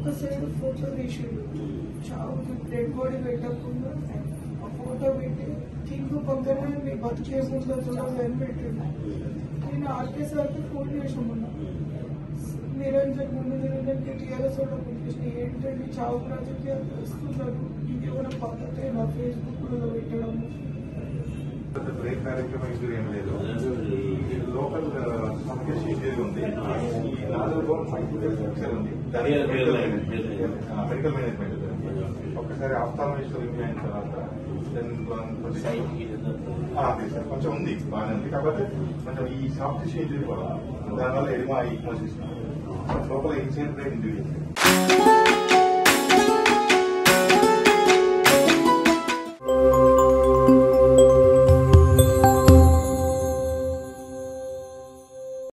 ఒక side photo తీసిండు చావు డెడ్ బాడీ పెట్టకుండా ఆ ఫోటో పెట్టి కింగ్ పక్కన నీ బతికేసుకుంటా చూడాలని పెట్టిండు నేను ఆర్కే సార్కి ఫోన్ చేసి ఉన్నా నిరంజన్ ముందు నిరంజన్కి టీఆర్ఎస్ వాళ్ళు పంపించిన ఏంటంటే చావు రాజకీయాలు వస్తున్నారు ఇది కూడా పద్ధతే నా ఫేస్బుక్లో పెట్టడము బ్రేక్ కార్యక్రమం ఇంజూరీ ఏం లేదు ఈ లోకల్ కమ్యూనికేషన్ ఇంజూరీ ఉంది ఈ నాలుగు ఫ్రాక్చర్ ఉంది దాని మెడికల్ మేనేజ్మెంట్ ఒక్కసారి ఆఫ్థాలజిస్ట్ రివ్యూ అయిన తర్వాత then కొంచెం- ఆ, అదే సార్ కొంచెం ఉంది బాగానే ఉంది కాకపోతే కొంచెం ఈ సాఫ్ట్ టిష్యూ ఇంజురీ కూడా దానివల్ల ఎడిమా ఈ లోపల ఇన్సేన్ బ్రెయిన్ ఇంజురీ